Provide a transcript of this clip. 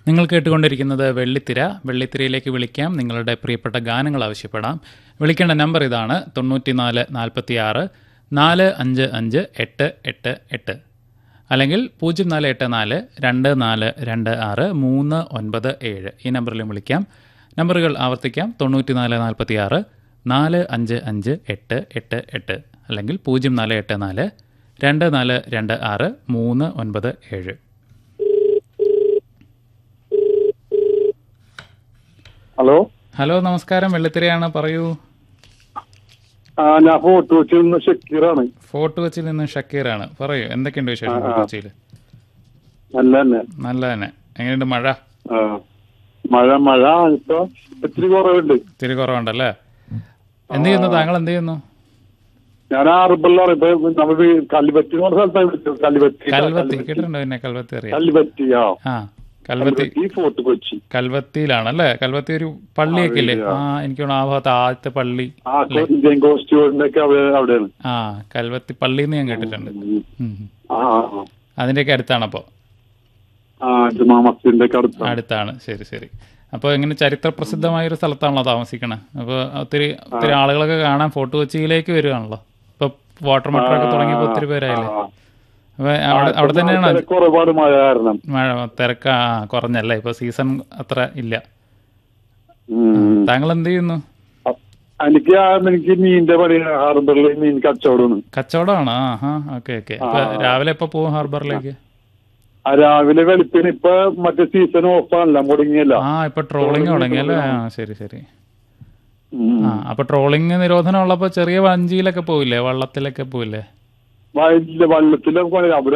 നിങ്ങൾ കേട്ടുകൊണ്ടിരിക്കുന്നത് വെള്ളിത്തിര വെള്ളിത്തിരയിലേക്ക് വിളിക്കാം നിങ്ങളുടെ പ്രിയപ്പെട്ട ഗാനങ്ങൾ ആവശ്യപ്പെടാം വിളിക്കേണ്ട നമ്പർ ഇതാണ് തൊണ്ണൂറ്റിനാല് നാൽപ്പത്തി ആറ് നാല് അഞ്ച് അഞ്ച് എട്ട് എട്ട് എട്ട് അല്ലെങ്കിൽ പൂജ്യം നാല് എട്ട് നാല് രണ്ട് നാല് രണ്ട് ആറ് മൂന്ന് ഒൻപത് ഏഴ് ഈ നമ്പറിലും വിളിക്കാം നമ്പറുകൾ ആവർത്തിക്കാം തൊണ്ണൂറ്റിനാല് നാൽപ്പത്തി ആറ് നാല് അഞ്ച് അഞ്ച് എട്ട് എട്ട് എട്ട് അല്ലെങ്കിൽ പൂജ്യം നാല് എട്ട് നാല് രണ്ട് നാല് രണ്ട് ആറ് മൂന്ന് ഒൻപത് ഏഴ് ഹലോ ഹലോ നമസ്കാരം വെള്ളിത്തിരയാണ് പറയൂ ആ ഞാൻ ഫോട്ടോ വെച്ച് നിന്ന് ഷക്കീറാണ് ഫോർട്ട് കൊച്ചിയിൽ നിന്ന് ഷക്കീറാണ് പറയൂ എന്തൊക്കെയുണ്ട് വിശേഷം ഫോർട്ട് കൊച്ചിയിൽ നല്ല തന്നെ നല്ല തന്നെ എങ്ങനെയുണ്ട് മഴ ആ. മഴ മഴ ഇപ്പൊ ഇത്തിരി കുറവുണ്ട് ഇത്തിരി കുറവുണ്ടല്ലേ എന്ത് ചെയ്യുന്നു താങ്കൾ എന്ത് ചെയ്യുന്നു ഞാൻ ആറുബിള്ളാണ് ഇപ്പൊ നമ്മൾ കല്ലുപറ്റി എന്ന് പറഞ്ഞ സ്ഥലത്താണ് വിളിച്ചത് കല്ലുപറ്റി കൽവത്തി കേട്ടിട്ടുണ്ടോ പിന്നെ കൽവത്തി അറിയാം കല്ലുപറ്റി ആ ആ കൽവത്തി കല്ലുപറ്റി ഫോർട്ട് കൊച്ചി കൽവത്തിയിലാണല്ലേ കൽവത്തി ഒരു പള്ളിയൊക്കെ ഇല്ലേ ആ എനിക്ക് തോന്നുന്നു ആ ഭാഗത്ത് ആദ്യത്തെ പള്ളി ആ ഇന്ത്യൻ കോസ്റ്റ്യൂമിന്റെ ഒക്കെ അവിടെ അവിടെയാണ് ആ കൽവത്തി പള്ളി എന്ന് ഞാൻ കേട്ടിട്ടുണ്ട് ഉം. ഉം. ആ ആ, ആ. അതിന്റെയൊക്കെ അടുത്താണ് അപ്പോൾ ആ ജുമാ മസ്ജിദിന്റെ ഒക്കെ അടുത്താണ് അടുത്താണ് ശരി ശരി അപ്പോൾ ഇങ്ങനെ ചരിത്ര പ്രസിദ്ധമായ ഒരു സ്ഥലത്താണല്ലോ താമസിക്കണേ അപ്പോൾ ഒത്തിരി ഒത്തിരി ആളുകളൊക്കെ കാണാൻ ഫോർട്ട് കൊച്ചിയിലേക്ക് വരുവാണല്ലോ ഇപ്പൊ വാട്ടർ മെട്രോ ഒക്കെ തുടങ്ങിയപ്പോൾ ഒത്തിരി പേരായില്ലേ ആ. അപ്പൊ അവിടെ അവിടെ തന്നെയാണ് തിരക്ക് ഒരുപാട് മഴ കാരണം മഴ തിരക്ക് ആ, കുറഞ്ഞല്ലേ ഇപ്പൊ സീസൺ അത്ര ഇല്ല ഉം. താങ്കൾ എന്ത് ചെയ്യുന്നു എനിക്ക് ആ എനിക്ക് മീനിന്റെ പണി ഹാർബറിൽ മീൻ കച്ചവടമാണ് കച്ചവടമാണോ ആ ഹാ ഓക്കെ ഓക്കെ അപ്പൊ രാവിലെ എപ്പോ പോകും ഹാർബറിലേക്ക് ആ രാവിലെ വെളുപ്പിന് ഇപ്പൊ മറ്റേ സീസൺ ഓഫാണല്ല മുടങ്ങിയല്ല ആ ഇപ്പൊ ട്രോളിംഗ് തുടങ്ങിയല്ലേ ആ ശരി ശരി ഉം. ആ അപ്പൊ ട്രോളിംഗ് നിരോധനം ഉള്ളപ്പോ ചെറിയ വഞ്ചിയിലൊക്കെ പോവില്ലേ വള്ളത്തിലൊക്കെ പോവില്ലേ വയലില് വള്ളത്തിലൊക്കെ പണി അവിടെ